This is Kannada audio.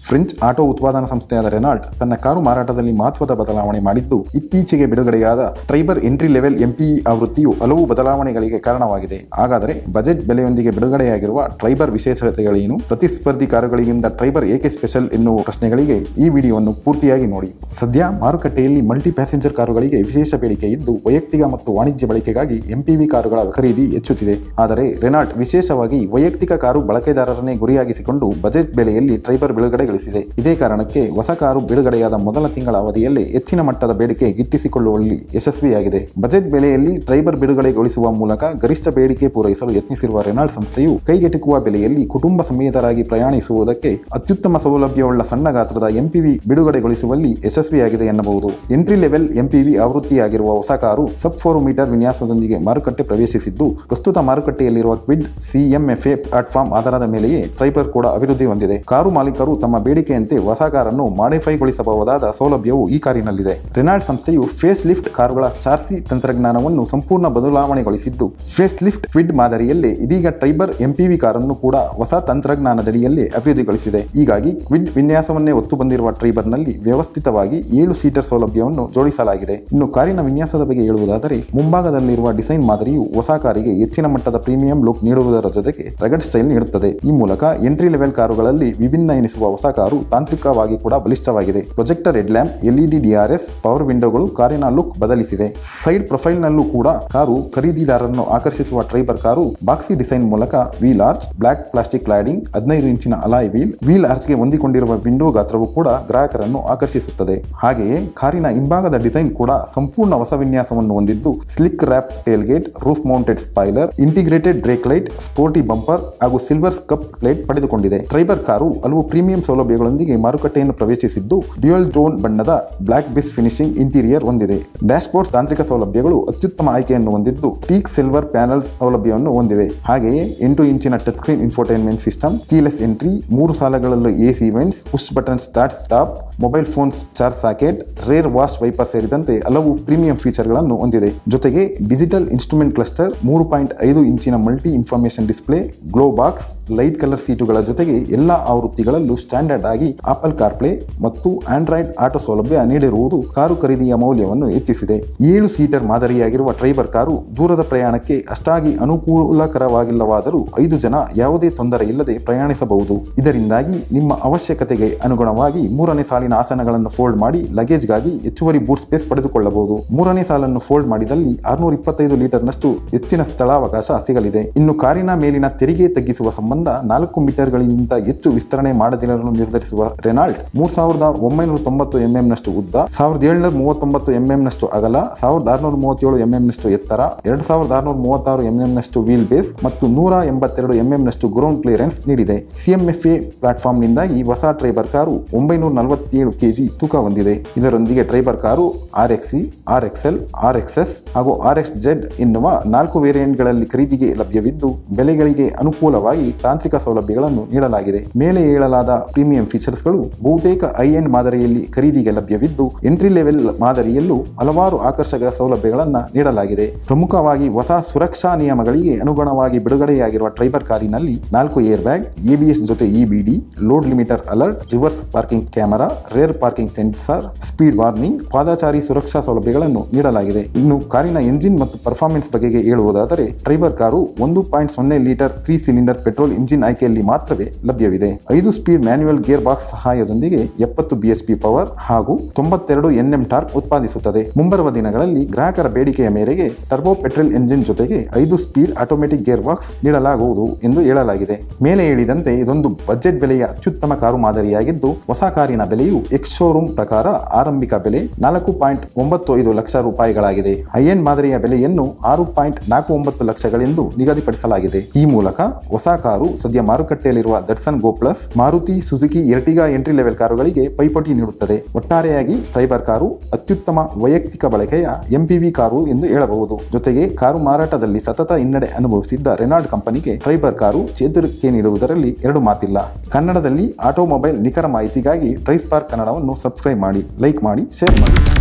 ಫ್ರೆಂಚ್ ಆಟೋ ಉತ್ಪಾದನಾ ಸಂಸ್ಥೆಯಾದ ರೆನಾಲ್ಟ್ ತನ್ನ ಕಾರು ಮಾರಾಟದಲ್ಲಿ ಮಹತ್ವದ ಬದಲಾವಣೆ ಮಾಡಿದ್ದು ಇತ್ತೀಚೆಗೆ ಬಿಡುಗಡೆಯಾದ ಟ್ರೈಬರ್ ಎಂಟ್ರಿ ಲೆವೆಲ್ ಎಂಪಿಇ ಆವೃತ್ತಿಯು ಹಲವು ಬದಲಾವಣೆಗಳಿಗೆ ಕಾರಣವಾಗಿದೆ ಹಾಗಾದರೆ ಬಜೆಟ್ ಬೆಲೆಯೊಂದಿಗೆ ಬಿಡುಗಡೆಯಾಗಿರುವ ಟ್ರೈಬರ್ ವಿಶೇಷತೆಗಳೇನು ಪ್ರತಿಸ್ಪರ್ಧಿ ಕಾರುಗಳಿಗಿಂತ ಟ್ರೈಬರ್ ಏಕೆ ಸ್ಪೆಷಲ್ ಎನ್ನುವ ಪ್ರಶ್ನೆಗಳಿಗೆ ಈ ವಿಡಿಯೋವನ್ನು ಪೂರ್ತಿಯಾಗಿ ನೋಡಿ ಸದ್ಯ ಮಾರುಕಟ್ಟೆಯಲ್ಲಿ ಮಲ್ಟಿ ಪ್ಯಾಸೆಂಜರ್ ಕಾರುಗಳಿಗೆ ವಿಶೇಷ ಬೇಡಿಕೆ ಇದ್ದು ವೈಯಕ್ತಿಕ ಮತ್ತು ವಾಣಿಜ್ಯ ಬಳಕೆಗಾಗಿ ಎಂಪಿವಿ ಕಾರುಗಳ ಖರೀದಿ ಹೆಚ್ಚುತ್ತಿದೆ ಆದರೆ ರೆನಾಲ್ಟ್ ವಿಶೇಷವಾಗಿ ವೈಯಕ್ತಿಕ ಕಾರು ಬಳಕೆದಾರರನ್ನೇ ಗುರಿಯಾಗಿಸಿಕೊಂಡು ಬಜೆಟ್ ಬೆಲೆಯಲ್ಲಿ ಟ್ರೈಬರ್ ಬಿಡುಗಡೆಗೊಳಿಸಿದೆ ಇದೇ ಕಾರಣಕ್ಕೆ ಹೊಸ ಕಾರು ಬಿಡುಗಡೆಯಾದ ಮೊದಲ ತಿಂಗಳ ಅವಧಿಯಲ್ಲೇ ಹೆಚ್ಚಿನ ಮಟ್ಟದ ಬೇಡಿಕೆ ಗಿಟ್ಟಿಸಿಕೊಳ್ಳುವಲ್ಲಿ ಯಶಸ್ವಿಯಾಗಿದೆ ಬಜೆಟ್ ಬೆಲೆಯಲ್ಲಿ ಟ್ರೈಬರ್ ಬಿಡುಗಡೆಗೊಳಿಸುವ ಮೂಲಕ ಗರಿಷ್ಠ ಬೇಡಿಕೆ ಪೂರೈಸಲು ಯತ್ನಿಸಿರುವ ರೆನಾಲ್ಟ್ ಸಂಸ್ಥೆಯು ಕೈಗೆಟುಕುವ ಬೆಲೆಯಲ್ಲಿ ಕುಟುಂಬ ಸಮೇತರಾಗಿ ಪ್ರಯಾಣಿಸುವುದಕ್ಕೆ ಅತ್ಯುತ್ತಮ ಸೌಲಭ್ಯವುಳ್ಳ ಸಣ್ಣ ಗಾತ್ರದ ಎಂಪಿವಿ ಬಿಡುಗಡೆಗೊಳಿಸುವಲ್ಲಿ ಯಶಸ್ವಿಯಾಗಿದೆ ಎನ್ನಬಹುದು ಎಂಟ್ರಿ ಲೆವೆಲ್ ಎಂಪಿವಿ ಆವೃತ್ತಿಯಾಗಿರುವ ಹೊಸ ಕಾರು ಸಬ್ ಫೋರ್ ಮೀಟರ್ ವಿನ್ಯಾಸದೊಂದಿಗೆ ಮಾರುಕಟ್ಟೆ ಪ್ರವೇಶಿಸಿದ್ದು ಪ್ರಸ್ತುತ ಮಾರುಕಟ್ಟೆಯಲ್ಲಿರುವ ಕ್ವಿಡ್ ಸಿಎಂಎಫ್ಎ ಪ್ಲಾಟ್ಫಾರ್ಮ್ ಆಧಾರದ ಮೇಲೆಯೇ ಟ್ರೈಬರ್ ಕೂಡ ಅಭಿವೃದ್ಧಿ ಹೊಂದಿದೆ ಕಾರು ಮಾಲೀಕರು ತಮ್ಮ ಬೇಡಿಕೆಯಂತೆ ಹೊಸ ಕಾರನ್ನು ಮಾಡಿಫೈಗೊಳಿಸಬಹುದಾದ ಸೌಲಭ್ಯವು ಈ ಕಾರಿನಲ್ಲಿದೆ ರೆನಾಲ್ಡ್ ಸಂಸ್ಥೆಯು ಫೇಸ್ ಲಿಫ್ಟ್ ಕಾರುಗಳ ಚಾರ್ಸಿ ತಂತ್ರಜ್ಞಾನವನ್ನು ಸಂಪೂರ್ಣ ಬದಲಾವಣೆಗೊಳಿಸಿದ್ದು ಫೇಸ್ ಲಿಫ್ಟ್ ಕ್ವಿಡ್ ಮಾದರಿಯಲ್ಲೇ ಇದೀಗ ಟ್ರೈಬರ್ ಎಂಪಿವಿ ಕಾರನ್ನು ಕೂಡ ಹೊಸ ತಂತ್ರಜ್ಞಾನದಡಿಯಲ್ಲೇ ಅಭಿವೃದ್ಧಿಗೊಳಿಸಿದೆ ಹೀಗಾಗಿ ಕ್ವಿಡ್ ವಿನ್ಯಾಸವನ್ನೇ ಒತ್ತು ಬಂದಿರುವ ಟ್ರೈಬರ್ನಲ್ಲಿ ವ್ಯವಸ್ಥಿತವಾಗಿ ಏಳು ಸೀಟರ್ ಸೌಲಭ್ಯವನ್ನು ಜೋಡಿಸಲಾಗಿದೆ ಇನ್ನು ಕಾರಿನ ವಿನ್ಯಾಸದ ಬಗ್ಗೆ ಹೇಳುವುದಾದರೆ ಮುಂಭಾಗದಲ್ಲಿರುವ ಡಿಸೈನ್ ಮಾದರಿಯು ಹೊಸ ಕಾರಿಗೆ ಹೆಚ್ಚಿನ ಮಟ್ಟದ ಪ್ರೀಮಿಯಂ ಲುಕ್ ನೀಡುವುದರ ಜೊತೆಗೆ ರಗಡ್ ಸ್ಟೈಲ್ ನೀಡುತ್ತದೆ ಈ ಮೂಲಕ ಎಂಟ್ರಿ ಲೆವೆಲ್ ಕಾರುಗಳಲ್ಲಿ ವಿಭಿನ್ನ ಎನಿಸುವ ಹೊಸ ಕಾರು ತಾಂತ್ರಿಕವಾಗಿ ಕೂಡ ಬಲಿಷ್ಠವಾಗಿದೆ projector head lamp LED DRS power ವಿಂಡೋಗಳು ಕಾರಿನ ಲುಕ್ ಬದಲಿಸಿವೆ ಸೈಡ್ ಪ್ರೊಫೈಲ್ನಲ್ಲೂ ಕೂಡ ಕಾರು ಖರೀದಿದಾರರನ್ನು ಆಕರ್ಷಿಸುವ ಟ್ರೈಬರ್ ಕಾರು ಬಾಕ್ಸಿ ಡಿಸೈನ್ ಮೂಲಕ wheel arch black plastic cladding ಹದಿನೈದು ಇಂಚಿನ ಅಲಾಯ್ ವೀಲ್ ವೀಲ್ ಆರ್ಚ್ಗೆ ಹೊಂದಿಕೊಂಡಿರುವ ವಿಂಡೋ ಗಾತ್ರವು ಕೂಡ ಗ್ರಾಹಕರನ್ನು ಆಕರ್ಷಿಸುತ್ತದೆ ಹಾಗೆಯೇ ಕಾರಿನ ಹಿಂಭಾಗದ ಡಿಸೈನ್ ಕೂಡ ಸಂಪೂರ್ಣ ಹೊಸ ವಿನ್ಯಾಸವನ್ನು ಹೊಂದಿದ್ದು sleek wrap tailgate roof mounted spoiler integrated brake light sporty bumper ಹಾಗೂ ಸಿಲ್ವರ್ ಸ್ಕಪ್ ಪ್ಲೇಟ್ ಪಡೆದುಕೊಂಡಿದೆ ಟ್ರೈಬರ್ ಕಾರು ಹಲವು ಪ್ರೀಮಿಯಂ ಸೌಲಭ್ಯಗಳೊಂದಿಗೆ ಮಾರುಕಟ್ಟೆಯನ್ನು ಪ್ರವೇಶಿಸಿದ್ದು ಡ್ಯೂಯಲ್ ಟೋನ್ ಬಣ್ಣದ ಬ್ಲಾಕ್ ಬಿಸ್ ಫಿನಿಶಿಂಗ್ ಇಂಟೀರಿಯರ್ ಹೊಂದಿದೆ ಡ್ಯಾಶ್ಬೋರ್ಡ್ ತಾಂತ್ರಿಕ ಸೌಲಭ್ಯಗಳು ಅತ್ಯುತ್ತಮ ಆಯ್ಕೆಯನ್ನು ಹೊಂದಿದ್ದು ಟೀಕ್ ಸಿಲ್ವರ್ ಪ್ಯಾನಲ್ ಸೌಲಭ್ಯವನ್ನು ಹೊಂದಿವೆ ಹಾಗೆಯೇ ಎಂಟು ಇಂಚಿನ touch screen infotainment system keyless entry ಮೂರು ಸಾಲಗಳಲ್ಲೂ AC vents push button start stop mobile phone charge socket rear wash wiper ಸೇರಿದಂತೆ ಹಲವು ಪ್ರೀಮಿಯಂ ಫೀಚರ್ಗಳನ್ನು ಹೊಂದಿದೆ ಜೊತೆಗೆ ಡಿಜಿಟಲ್ ಇನ್ಸ್ಟ್ರೂಮೆಂಟ್ ಕ್ಲಸ್ಟರ್ ಮೂರು ಪಾಯಿಂಟ್ ಐದು ಇಂಚಿನ multi information display glove box light colour ಸೀಟುಗಳ ಜೊತೆಗೆ ಎಲ್ಲಾ ಆವೃತ್ತಿಗಳಲ್ಲೂ ಸ್ಟ್ಯಾಂಡರ್ಡ್ ಆಗಿ ಆಪಲ್ ಕಾರ್ಪ್ಲೇ ಮತ್ತು ಆಂಡ್ರಾಯ್ಡ್ ಆಟೋ ಸೌಲಭ್ಯ ನೀಡಿರುವುದು ಕಾರು ಖರೀದಿಯ ಮೌಲ್ಯವನ್ನು ಹೆಚ್ಚಿಸಿದೆ ಏಳು ಸೀಟರ್ ಮಾದರಿಯಾಗಿರುವ ಟ್ರೈಬರ್ ಕಾರು ದೂರದ ಪ್ರಯಾಣಕ್ಕೆ ಅಷ್ಟಾಗಿ ಅನುಕೂಲಕರವಾಗಿಲ್ಲವಾದರೂ ಐದು ಜನ ಯಾವುದೇ ತೊಂದರೆ ಇಲ್ಲದೆ ಪ್ರಯಾಣಿಸಬಹುದು ಇದರಿಂದಾಗಿ ನಿಮ್ಮ ಅವಶ್ಯಕತೆಗೆ ಅನುಗುಣವಾಗಿ ಮೂರನೇ ಸಾಲಿನ ಆಸನಗಳನ್ನು ಫೋಲ್ಡ್ ಮಾಡಿ ಲಗೇಜ್ಗಾಗಿ ಹೆಚ್ಚುವರಿ ಬೂಟ್ ಸ್ಪೇಸ್ ಪಡೆದುಕೊಳ್ಳಬಹುದು ಮೂರನೇ ಸಾಲನ್ನು ಫೋಲ್ಡ್ ಮಾಡಿದಲ್ಲಿ ಆರ್ನೂರ ಇಪ್ಪತ್ತೈದು ಲೀಟರ್ನಷ್ಟು ಹೆಚ್ಚಿನ ಸ್ಥಳಾವಕಾಶ ಸಿಗಲಿದೆ ಇನ್ನು ಕಾರಿನ ಮೇಲಿನ ತೆರಿಗೆ ತಗ್ಗಿಸುವ ಸಂಬಂಧ ನಾಲ್ಕು ಮೀಟರ್ಗಳಿಗಿಂತ ಹೆಚ್ಚು ವಿಸ್ತರಣೆ ಮಾಡದಿರಲು ನಿರ್ಧರಿಸುವ ರೆನಾಲ್ಟ್ ಮೂರ್ ಸಾವಿರದ ಒಂಬೈನೂರ ತೊಂಬತ್ತು ಎಂಎಂನಷ್ಟು ಉದ್ದ ಸಾವಿರದ ಏಳ್ನೂರ ಮೂವತ್ತೊಂಬತ್ತು ಎಂಎಂನಷ್ಟು ಅಗಲ ಸಾವಿರದ ಆರುನೂರ ಮೂವತ್ತೇಳು ಎಂಎಂನಷ್ಟು ಎತ್ತರ ಎರಡು ಸಾವಿರದ ಆರುನೂರ ಮೂವತ್ತಾರು ಎಂಎಂನಷ್ಟು ವೀಲ್ ಬೇಸ್ ಮತ್ತು ನೂರ ಎಂಬತ್ತೆರಡು ಎಂಎಂನಷ್ಟು ಗ್ರೌಂಡ್ ಕ್ಲಿಯರೆನ್ಸ್ ನೀಡಿದೆ ಸಿಎಂಎಫ್ಎ ಪ್ಲಾಟ್ಫಾರ್ಮ್ನಿಂದಾಗಿ ಹೊಸ ಟ್ರೈಬರ್ ಕಾರು ಒಂಬೈನೂರ ನಲವತ್ತೇಳು ಕೆಜಿ ತೂಕ ಹೊಂದಿದೆ ಇದರೊಂದಿಗೆ Triber car R X E R X L R X S ಹಾಗೂ ಆರ್ ಎಕ್ಸ್ ಜೆಡ್ ಎನ್ನುವ ನಾಲ್ಕು ವೇರಿಯಂಟ್ಗಳಲ್ಲಿ ಖರೀದಿಗೆ ಲಭ್ಯವಿದ್ದು ಬೆಲೆಗಳಿಗೆ ಅನುಕೂಲವಾಗಿ ತಾಂತ್ರಿಕ ಸೌಲಭ್ಯಗಳನ್ನು ನೀಡಲಾಗಿದೆ ಮೇಲೆ ಹೇಳಲಾದ ಪ್ರೀಮಿಯಂ ಫೀಚರ್ಸ್ಗಳು ಬಹುತೇಕ ಐ ಎಂಡ್ ಮಾದರಿಯಲ್ಲಿ ಖರೀದಿಗೆ ಲಭ್ಯವಿದ್ದು ಎಂಟ್ರಿ ಲೆವೆಲ್ ಮಾದರಿಯಲ್ಲೂ ಹಲವಾರು ಆಕರ್ಷಕ ಸೌಲಭ್ಯಗಳನ್ನು ನೀಡಲಾಗಿದೆ ಪ್ರಮುಖವಾಗಿ ಹೊಸ ಸುರಕ್ಷಾ ನಿಯಮಗಳಿಗೆ ಅನುಗುಣವಾಗಿ ಬಿಡುಗಡೆಯಾಗಿರುವ ಟ್ರೈಬರ್ ಕಾರಿನಲ್ಲಿ ನಾಲ್ಕು ಏರ್ ಬ್ಯಾಗ್ ಎಬಿಎಸ್ ಜೊತೆ EBD load limiter alert reverse parking camera rear parking sensor speed warning ಪಾದಚಾರಿ ಸುರಕ್ಷಾ ಸೌಲಭ್ಯಗಳನ್ನು ನೀಡಲಾಗಿದೆ ಇನ್ನು ಕಾರಿನ ಎಂಜಿನ್ ಮತ್ತು ಪರ್ಫಾರ್ಮೆನ್ಸ್ ಬಗೆಗೆ ಹೇಳುವುದಾದರೆ ಟ್ರೈಬರ್ ಕಾರು ಒಂದು ಪಾಯಿಂಟ್ ಸೊನ್ನೆ litre three cylinder petrol engine ಆಯ್ಕೆಯಲ್ಲಿ ಮಾತ್ರವೇ ಲಭ್ಯವಿದೆ ಐದು ಸ್ಪೀಡ್ ಮ್ಯಾನ್ಯುಯಲ್ ಗೇರ್ ಬಾಕ್ಸ್ ಸಹಾಯದೊಂದಿಗೆ ಎಪ್ಪತ್ತು ಬಿಎಸ್ಪಿ ಪವರ್ ಹಾಗೂ ತೊಂಬತ್ತೆರಡು ಎನ್ಎಂ ಟಾರ್ಕ್ ಉತ್ಪಾದಿಸುತ್ತದೆ ಮುಂಬರುವ ದಿನಗಳಲ್ಲಿ ಗ್ರಾಹಕರ ಬೇಡಿಕೆಯ ಮೇರೆಗೆ ಟರ್ಬೋ ಪೆಟ್ರೋಲ್ ಎಂಜಿನ್ ಜೊತೆಗೆ ಐದು ಸ್ಪೀಡ್ ಆಟೋಮೆಟಿಕ್ ಗೇರ್ ಬಾಕ್ಸ್ ನೀಡಲಾಗುವುದು ಎಂದು ಹೇಳಲಾಗಿದೆ ಮೇಲೆ ಹೇಳಿದಂತೆ ಇದೊಂದು ಬಜೆಟ್ ಬೆಲೆಯ ಅತ್ಯುತ್ತಮ ಕಾರು ಮಾದರಿಯಾಗಿದ್ದು ಹೊಸ ಕಾರಿನ ಬೆಲೆಯು ಎಕ್ಸ್ ಶೋರೂಮ್ ಪ್ರಕಾರ ಆರಂಭಿಕ ಬೆಲೆ ನಾಲ್ಕು ಪಾಯಿಂಟ್ ಒಂಬತ್ತು ಐದು ಲಕ್ಷ ರೂಪಾಯಿಗಳಾಗಿದೆ ಹೈಎಂಡ್ ಮಾದರಿಯ ಬೆಲೆಯನ್ನು ಆರು ಪಾಯಿಂಟ್ ನಾಲ್ಕು ಒಂಬತ್ತು ಲಕ್ಷಗಳೆಂದು ನಿಗದಿಪಡಿಸಲಾಗಿದೆ ಈ ಮೂಲಕ ಹೊಸ ಕಾರು ಸದ್ಯ ಮಾರುಕಟ್ಟೆಯಲ್ಲಿರುವ Datsun Go Plus Maruti Suzuki Ertiga entry level ಕಾರುಗಳಿಗೆ ಪೈಪೋಟಿ ನೀಡುತ್ತದೆ ಒಟ್ಟಾರೆಯಾಗಿ ಟ್ರೈಬರ್ ಕಾರು ಅತ್ಯುತ್ತಮ ವೈಯಕ್ತಿಕ ಬಳಕೆಯ ಎಂಪಿವಿ ಕಾರು ಎಂದು ಹೇಳಬಹುದು ಜೊತೆಗೆ ಕಾರು ಮಾರಾಟದಲ್ಲಿ ಸತತ ಹಿನ್ನಡೆ ಅನುಭವಿಸಿದ್ದ ರೆನಾಲ್ಡ್ ಕಂಪನಿಗೆ ಟ್ರೈಬರ್ ಕಾರು ಚೇತರಿಕೆ ನೀಡುವುದರಲ್ಲಿ ಎರಡು ಮಾತಿಲ್ಲ ಕನ್ನಡದಲ್ಲಿ ಆಟೋಮೊಬೈಲ್ ನಿಖರ ಮಾಹಿತಿಗಾಗಿ ಟ್ರೈಸ್ಪಾರ್ಕ್ ಕನ್ನಡವನ್ನು ಸಬ್ಸ್ಕ್ರೈಬ್ ಮಾಡಿ ಲೈಕ್ ಮಾಡಿ ಶೇರ್ ಮಾಡಿ